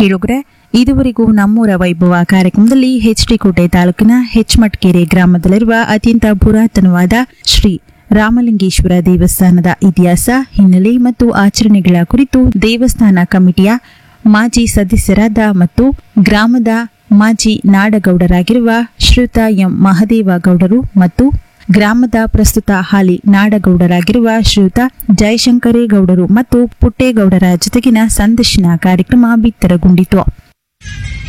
ಕೇಳುಗರೆ ಇದುವರೆಗೂ ನಮ್ಮೂರ ವೈಭವ ಕಾರ್ಯಕ್ರಮದಲ್ಲಿ ಎಚ್ ಡಿ ಕೋಟೆ ತಾಲೂಕಿನ ಹೆಚ್ಮಟ್ಕೆರೆ ಗ್ರಾಮದಲ್ಲಿರುವ ಅತ್ಯಂತ ಪುರಾತನವಾದ ಶ್ರೀ ರಾಮಲಿಂಗೇಶ್ವರ ದೇವಸ್ಥಾನದ ಇತಿಹಾಸ ಹಿನ್ನೆಲೆ ಮತ್ತು ಆಚರಣೆಗಳ ಕುರಿತು ದೇವಸ್ಥಾನ ಕಮಿಟಿಯ ಮಾಜಿ ಸದಸ್ಯರಾದ ಮತ್ತು ಗ್ರಾಮದ ಮಾಜಿ ನಾಡಗೌಡರಾಗಿರುವ ಶ್ರೀಯುತ ಎಂ ಮಹದೇವ ಗೌಡರು ಮತ್ತು ಗ್ರಾಮದ ಪ್ರಸ್ತುತ ಹಾಲಿ ನಾಡಗೌಡರಾಗಿರುವ ಶ್ರೀಯುತ ಜಯಶಂಕರೇಗೌಡರು ಮತ್ತು ಪುಟ್ಟೇಗೌಡರ ಜೊತೆಗಿನ ಸಂದರ್ಶನ ಕಾರ್ಯಕ್ರಮ ಬಿತ್ತರಗೊಂಡಿತು